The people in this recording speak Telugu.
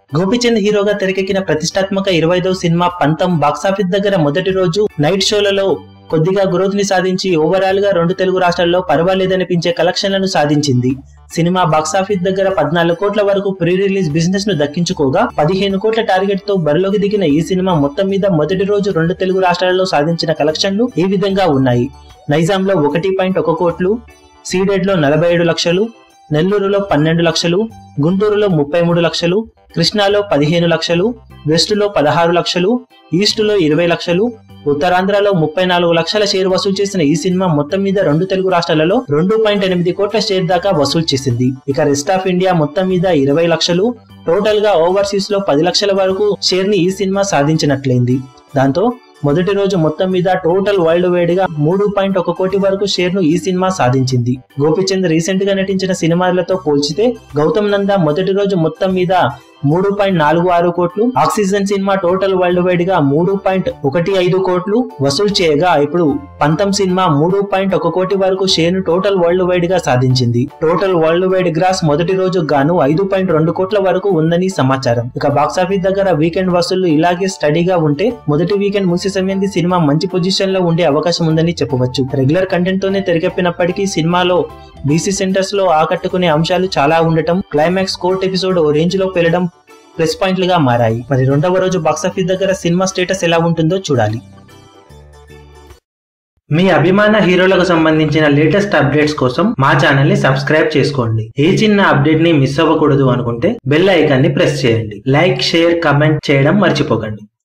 గోపిచంద్ హీరోగా తెరకెక్కిన ప్రతిష్టాత్మక ఇరవైదో సినిమా పంతం బాక్సాఫీస్ దగ్గర మొదటి రోజు నైట్ షోలలో కొద్దిగా గ్రోత్ ని సాధించి ఓవరాల్ గా రెండు తెలుగు రాష్ట్రాల్లో పర్వాలేదనిపించే కలెక్షన్లను సాధించింది సినిమా బాక్సాఫీస్ దగ్గర పద్నాలుగు కోట్ల వరకు ప్రీ రిలీజ్ బిజినెస్ ను దక్కించుకోగా పదిహేను కోట్ల టార్గెట్ తో బరిలోకి దిగిన ఈ సినిమా మొత్తం మీద మొదటి రోజు రెండు తెలుగు రాష్ట్రాలలో సాధించిన కలెక్షన్లు ఈ విధంగా ఉన్నాయి నైజాంలో ఒకటి పాయింట్ ఒక కోట్లు సీడెడ్ లో నలభై ఏడు లక్షలు నెల్లూరులో పన్నెండు లక్షలు గుంటూరులో ముప్పై మూడు లక్షలు కృష్ణాలో పదిహేను లక్షలు వెస్టులో పదహారు లక్షలు ఈస్టులో ఇరవై లక్షలు ఉత్తరాంధ్రలో ముప్పై నాలుగు లక్షల షేర్ వసూలు చేసిన ఈ సినిమా మొత్తం మీద రెండు తెలుగు రాష్ట్రాలలో రెండు పాయింట్ ఎనిమిది కోట్ల షేర్ దాకా వసూలు చేసింది ఇక రెస్ట్ ఆఫ్ ఇండియా మొత్తం మీద ఇరవై లక్షలు టోటల్ గా ఓవర్సీస్ లో పది లక్షల వరకు షేర్ ని ఈ సినిమా సాధించినట్లయింది దాంతో మొదటి రోజు మొత్తం మీద టోటల్ వరల్డ్ వైడ్ గా మూడు పాయింట్ ఒక కోటి వరకు షేర్ ను ఈ సినిమా సాధించింది గోపిచంద్ రీసెంట్ గా నటించిన సినిమాలతో పోల్చితే గౌతమ్ నంద మొదటి రోజు మొత్తం మీద మూడు పాయింట్ నాలుగు ఆరు కోట్లు Oxygen cinema total worldwide గా మూడు పాయింట్ ఒకటి ఐదు కోట్లు వసూలు చేయగా ఇప్పుడు పంతం సినిమా మూడు పాయింట్ ఒక కోటి వరకు షేర్ ను టోటల్ వరల్డ్ వైడ్ గా సాధించింది టోటల్ వరల్డ్ వైడ్ గ్రాస్ మొదటి రోజు గాను ఐదు పాయింట్ రెండు కోట్ల వరకు ఉందని సమాచారం ఇక బాక్సాఫీస్ దగ్గర వీకెండ్ వసూళ్లు ఇలాగే స్టడీగా ఉంటే మొదటి వీకెండ్ ముగిసే సమయానికి సినిమా మంచి పొజిషన్ లో ఉండే అవకాశం ఉందని చెప్పవచ్చు రెగ్యులర్ కంటెంట్ తోనే తెరకెప్పినప్పటికీ సినిమాలో బీసీ సెంటర్స్ లో ఆకట్టుకునే అంశాలు చాలా ఉండటం క్లైమాక్స్ కోర్ట్ ఎపిసోడ్ ఓ రేంజ్ లో పెరగడం ప్లస్ పాయింట్లుగా మారాయి మరి రెండవ రోజు బాక్సాఫీస్ దగ్గర సినిమా స్టేటస్ ఎలా ఉంటుందో చూడాలి మీ అభిమాన హీరోలకు సంబంధించిన లేటెస్ట్ అప్డేట్స్ కోసం మా ఛానల్ ని సబ్స్క్రైబ్ చేసుకోండి ఏ చిన్న అప్డేట్ ని మిస్ అవ్వకూడదు అనుకుంటే బెల్ ఐకాన్ ని ప్రెస్ చేయండి లైక్ షేర్ కమెంట్ చేయడం మర్చిపోకండి